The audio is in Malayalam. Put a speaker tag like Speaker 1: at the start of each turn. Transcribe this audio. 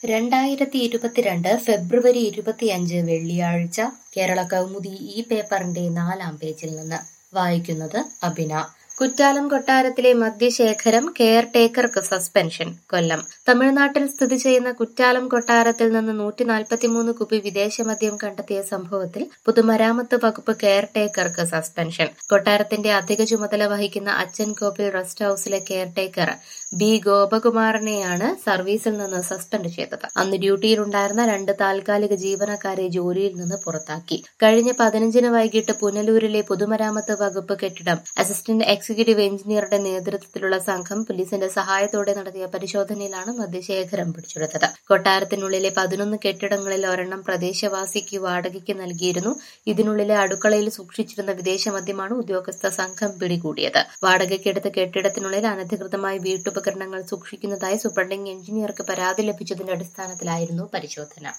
Speaker 1: രണ്ടായിരത്തി ഇരുപത്തിരണ്ട് ഫെബ്രുവരി ഇരുപത്തിയഞ്ച് വെള്ളിയാഴ്ച കേരള കൗമുദി ഈ പേപ്പറിന്റെ നാലാം പേജിൽ നിന്ന് വായിക്കുന്നത് അബിന കുറ്റാലം കൊട്ടാരത്തിലെ മദ്യശേഖരം കെയർ ടേക്കർക്ക് സസ്പെൻഷൻ കൊല്ലം തമിഴ്നാട്ടിൽ സ്ഥിതി ചെയ്യുന്ന കുറ്റാലം കൊട്ടാരത്തിൽ നിന്ന് നൂറ്റി നാൽപ്പത്തിമൂന്ന് കുപ്പി വിദേശ മദ്യം കണ്ടെത്തിയ സംഭവത്തിൽ പൊതുമരാമത്ത് വകുപ്പ് കെയർ ടേക്കർക്ക് സസ്പെൻഷൻ കൊട്ടാരത്തിന്റെ അധിക ചുമതല വഹിക്കുന്ന അച്ചൻകോപ്പിൽ rest house caretaker B ഗോപകുമാറിനെയാണ് സർവീസിൽ നിന്ന് സസ്പെൻഡ് ചെയ്തത് അന്ന് ഡ്യൂട്ടിയിലുണ്ടായിരുന്ന രണ്ട് താൽക്കാലിക ജീവനക്കാരെ ജോലിയിൽ നിന്ന് പുറത്താക്കി കഴിഞ്ഞ പതിനഞ്ചിന് വൈകിട്ട് പുനലൂരിലെ പൊതുമരാമത്ത് വകുപ്പ് കെട്ടിടം അസിസ്റ്റന്റ് എക്സിക്യൂട്ടീവ് എഞ്ചിനീയറുടെ നേതൃത്വത്തിലുള്ള സംഘം പോലീസിന്റെ സഹായത്തോടെ നടത്തിയ പരിശോധനയിലാണ് മദ്യശേഖരം പിടിച്ചെടുത്തത് കൊട്ടാരത്തിനുള്ളിലെ പതിനൊന്ന് കെട്ടിടങ്ങളിൽ ഒരെണ്ണം പ്രദേശവാസിക്ക് വാടകയ്ക്ക് നൽകിയിരുന്നു ഇതിനുള്ളിലെ അടുക്കളയിൽ സൂക്ഷിച്ചിരുന്ന വിദേശ മദ്യമാണ് ഉദ്യോഗസ്ഥ സംഘം പിടികൂടിയത് വാടകയ്ക്കെടുത്ത കെട്ടിടത്തിനുള്ളിൽ അനധികൃതമായി വീട്ടുപകരണങ്ങൾ സൂക്ഷിക്കുന്നതായി സൂപ്രണ്ടിംഗ് എഞ്ചിനീയർക്ക് പരാതി ലഭിച്ചതിന്റെ അടിസ്ഥാനത്തിലായിരുന്നു പരിശോധന